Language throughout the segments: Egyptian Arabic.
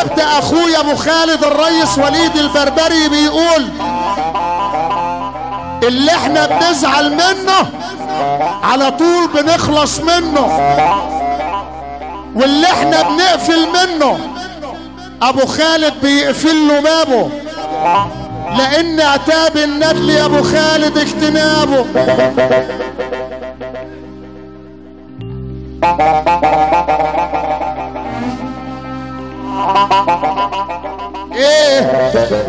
كتبت اخويا ابو خالد الريس وليد البربري بيقول اللي احنا بنزعل منه على طول بنخلص منه واللي احنا بنقفل منه ابو خالد بيقفل له بابه لان عتاب الندل يا ابو خالد اجتنابه ايه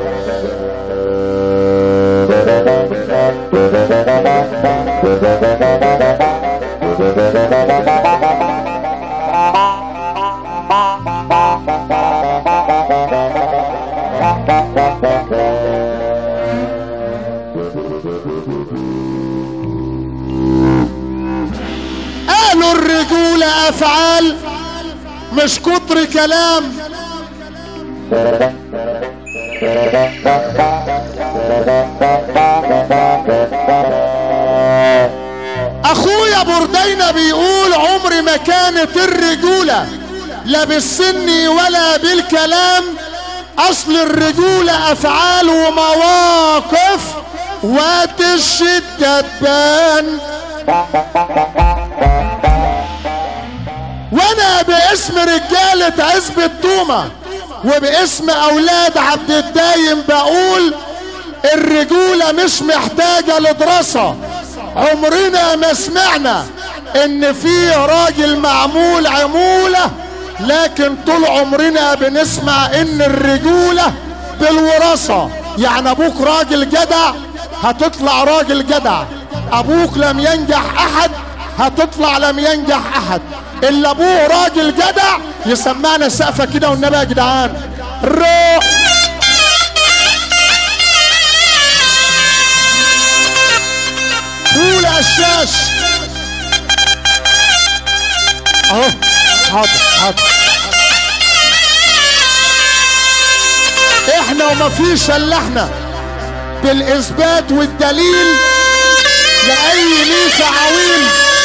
قالوا الرجولة افعال مش كتر كلام اخويا بردينا بيقول عمري ما كانت الرجولة لا بالسن ولا بالكلام اصل الرجولة افعال ومواقف وقت الشدة تبان وانا باسم رجالة عزب التومة وباسم اولاد عبد الدايم بقول الرجولة مش محتاجة لدراسة عمرنا ما سمعنا ان في راجل معمول عمولة لكن طول عمرنا بنسمع ان الرجولة بالوراثة يعني ابوك راجل جدع هتطلع راجل جدع ابوك لم ينجح احد هتطلع لم ينجح احد اللي ابوه راجل جدع يسمعنا سقفه كده والنبي يا جدعان روح قول يا الشاش اهو حاضر حاضر احنا وما فيش الا احنا بالاثبات والدليل لاي ليس عويل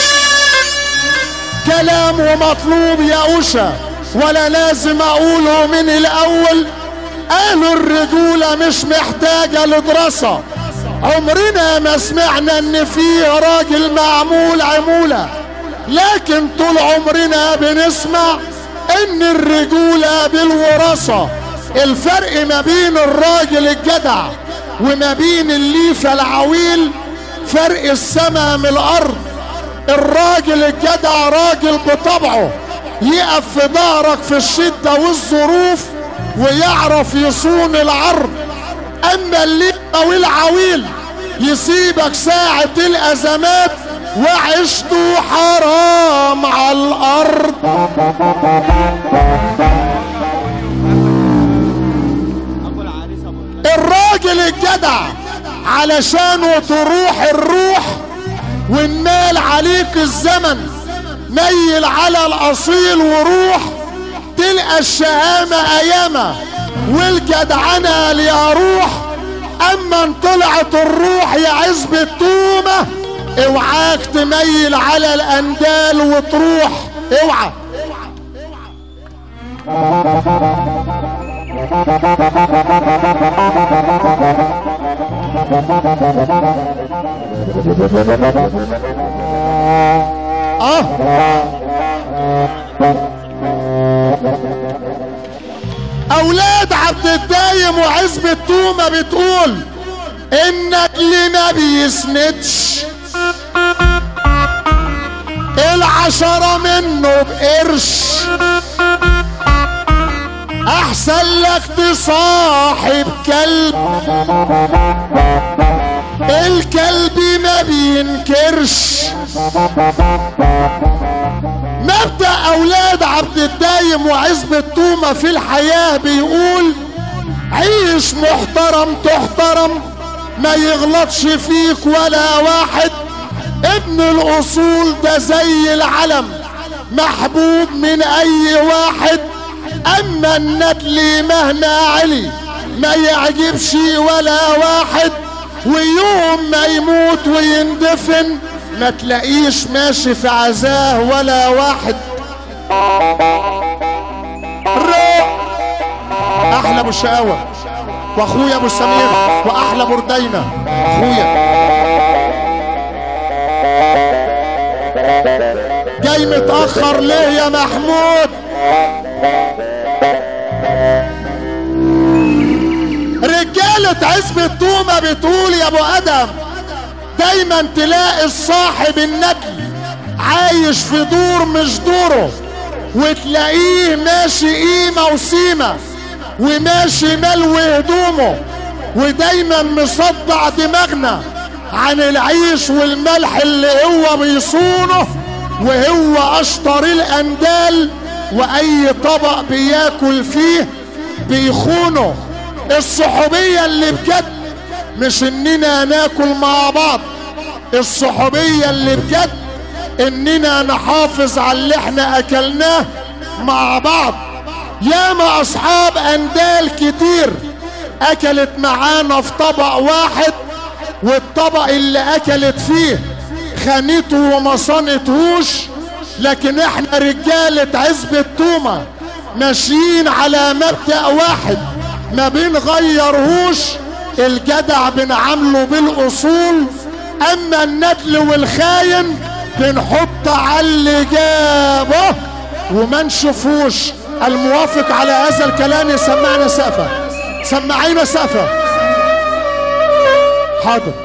كلام ومطلوب يا أوشا ولا لازم أقوله من الأول قالوا الرجولة مش محتاجة لدراسة عمرنا ما سمعنا ان في راجل معمول عمولة لكن طول عمرنا بنسمع ان الرجولة بالوراثة الفرق ما بين الراجل الجدع وما بين الليفة العويل فرق السماء من الارض الراجل الجدع راجل بطبعه يقف في ظهرك في الشدة والظروف ويعرف يصون العرض اما الليفة والعويل يسيبك ساعة الازمات وعشته حرام على الارض الراجل الجدع علشانه تروح الروح والمال عليك الزمن ميل على الاصيل وروح تلقى الشهامة ايامة والجدعنة ليا روح اما ان طلعت الروح يا عزب التومة اوعاك تميل على الاندال وتروح اوعى اه اولاد عبد الدايم وعزب التومة بتقول انك اللي ما بيسندش العشرة منه بقرش احسن لك تصاحب كلب الكلب ما بينكرش مبدأ اولاد عبد الدايم وعزب التومة في الحياة بيقول عيش محترم تحترم ما يغلطش فيك ولا واحد ابن الاصول ده زي العلم محبوب من اي واحد اما الندل مهما علي ما يعجبش ولا واحد ويوم ما يموت ويندفن ما تلاقيش ماشي في عزاه ولا واحد روح واحلى ابو شقاوة واخويا ابو سمير واحلى بردينة اخويا جاي متأخر ليه يا محمود رجالة عزبة تومة بتقول يا ابو ادم دايما تلاقي الصاحب الندل عايش في دور مش دوره وتلاقيه ماشي قيمة وسيمة وماشي ملوي هدومه ودايما مصدع دماغنا عن العيش والملح اللي هو بيصونه وهو اشطر الاندال واي طبق بياكل فيه بيخونه الصحوبية اللي بجد مش اننا ناكل مع بعض الصحوبية اللي بجد اننا نحافظ على اللي احنا اكلناه مع بعض ياما اصحاب اندال كتير اكلت معانا في طبق واحد والطبق اللي اكلت فيه خانته وما صنتهوش لكن احنا رجالة عزبة تومة ماشيين على مبدأ واحد ما بنغيرهوش الجدع بنعامله بالاصول اما الندل والخاين بنحط على اللي جابه وما نشوفوش الموافق على هذا الكلام يسمعنا سقفة سمعينا سقفة حاضر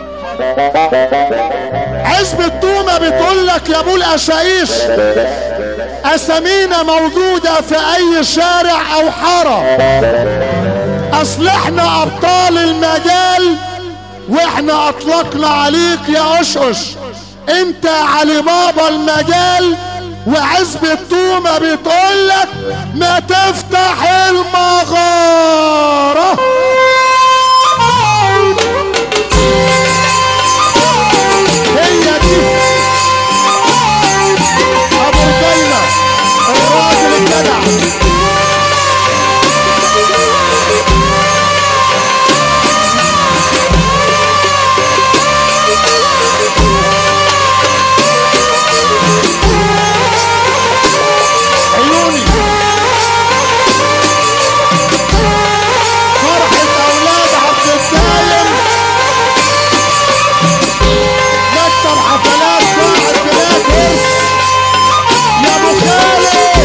عزبة تومة بتقول لك يا ابو الاشايش اسامينا موجودة في اي شارع او حارة اصل احنا ابطال المجال واحنا اطلقنا عليك يا اشقش انت علي بابا المجال وعزبة تومة بتقولك ما تفتح المغارة هي دي ابو الجيلة الراجل الجدع عيوني فرحة أولاد عبد الدايم مكتب حفلات قاعد بلاد هرس يا أبو خالد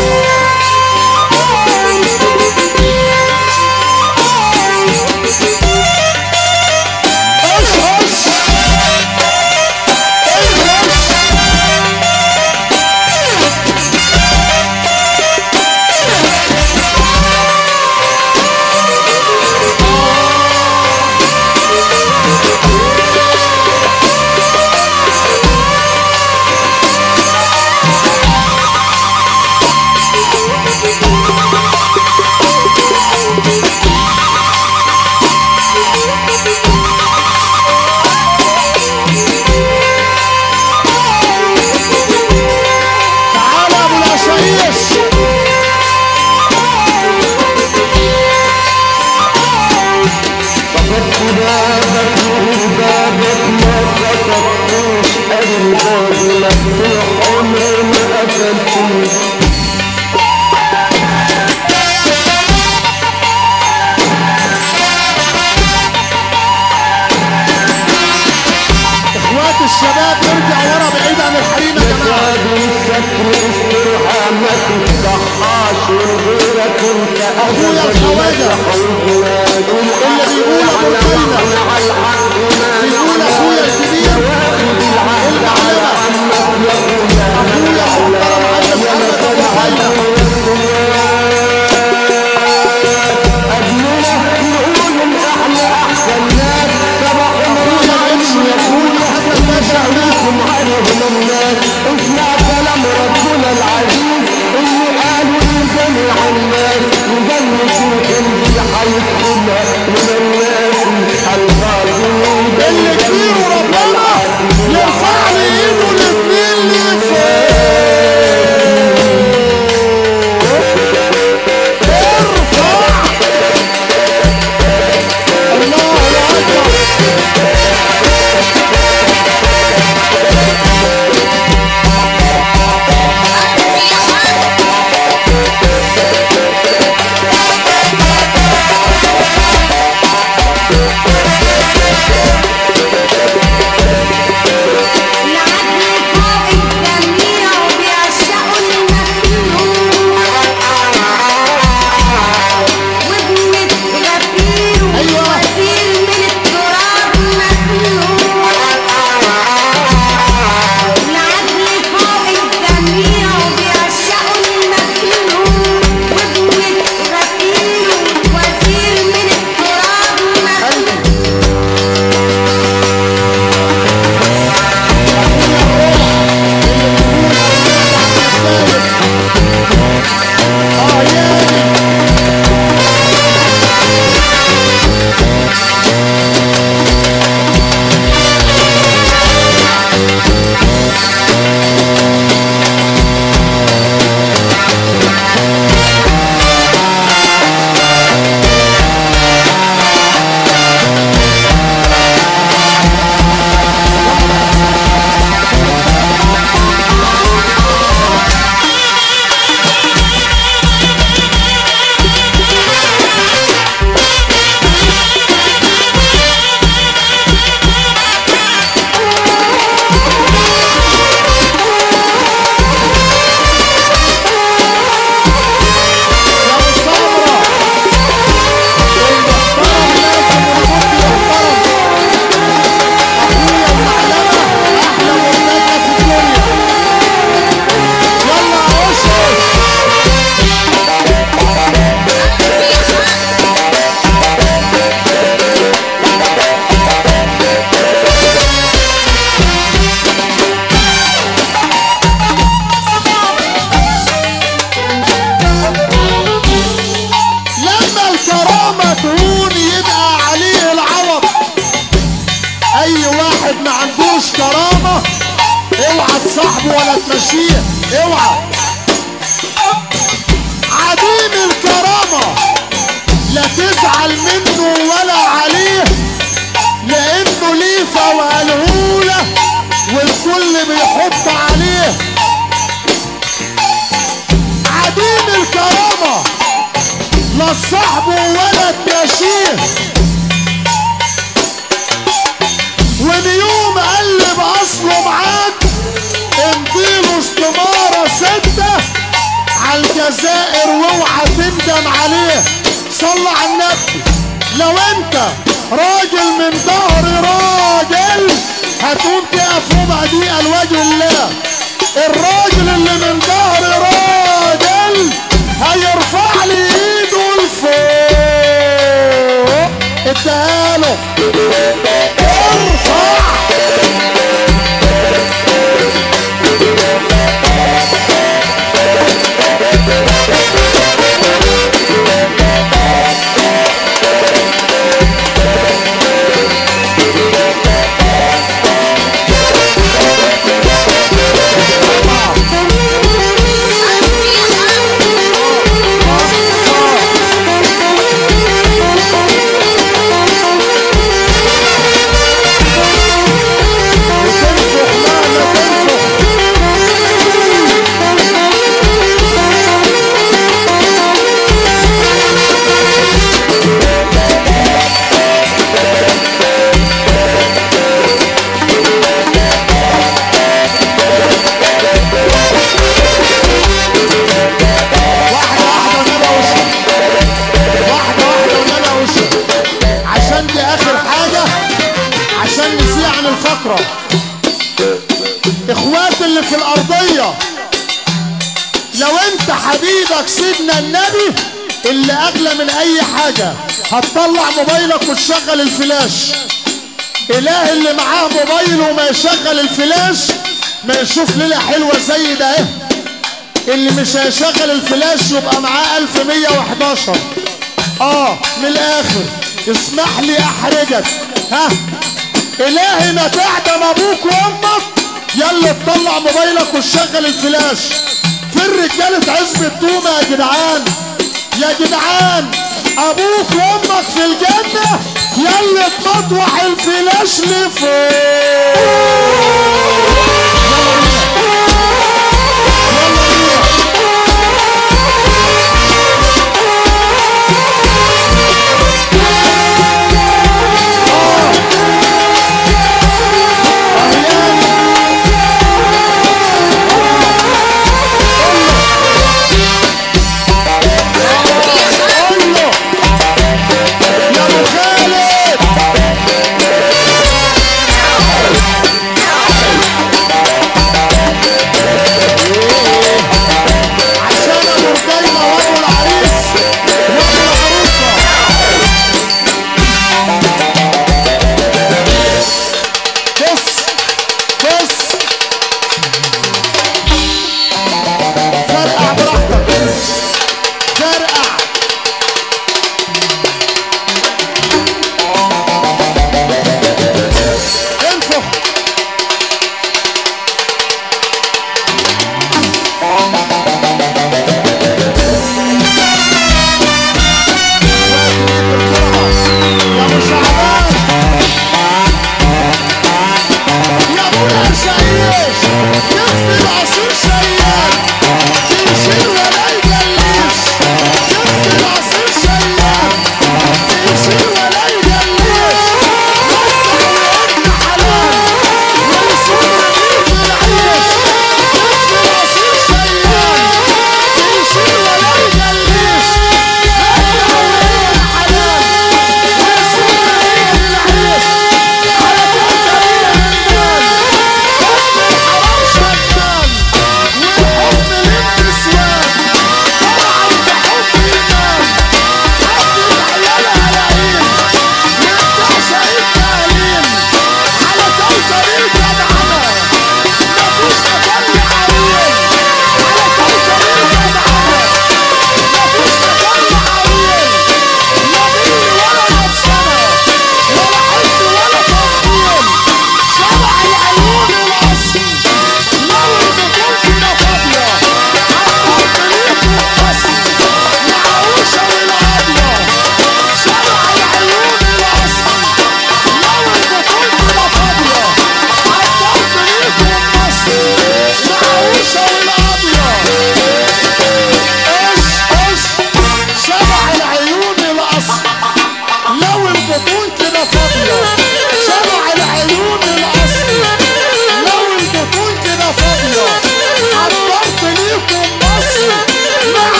ايش ايش ايش تعال يا ابو العشايش فقدت بابك وبابك ما فتحتوش الباب مفتوح عمري ما قفلتوش اخوات الشباب نرجع ورا بعيد عن الحريم يا جماعه باب الستر استرها ما تفتحهاش وغيرك انت أخويا الخواجة. اللي بيقول ابو الكلمه بيقول اخويا الكبير المعلمه اخويا محترم عبد محمد ابو خيمه اخويا الانش يقول محمد باشا هناك اسمع كلام ربنا العزيز اللي قالوا لجميع الناس يجنسوا اللي هيدخلها من الناس الفاضلين اللي كبير ربنا تصاحبه ولا تمشيه اوعى عديم الكرامة لا تزعل منه ولا عليه لانه ليفة وهلهولة والكل بيحط عليه عديم الكرامة لا صاحبه ولا تمشيه ونيوم قلب اصله معاك امضيله استمارة ستة عالجزائر واوعى تندم عليه صلى على النبي لو انت راجل من ظهر راجل هتقوم تقف ربع دقيقة لوجه الله الراجل اللي من ظهر راجل هيرفع لي ايده لفوق اديها له ارفع وتنفخ مهما تنفخ واحدة واحدة ونبقى وشك واحدة واحدة ونبقى وشك عشان دي آخر حاجة عشان نسيع عن الفقرة اخوات اللي في الارضية لو انت حبيبك سيدنا النبي اللي اغلى من اي حاجة هتطلع موبايلك وتشغل الفلاش اله اللي معاه موبايل وما يشغل الفلاش ما يشوف ليلة حلوة زي ده اهي اللي مش هيشغل الفلاش يبقى معاه 1111 اه من الاخر اسمح لي احرجك ها الهي ما تعدم ابوك وامك يلا تطلع موبايلك وتشغل الفلاش فين رجاله عزب التومه يا جدعان يا جدعان ابوك وامك في الجنه يلا تمطوح الفلاش لفوق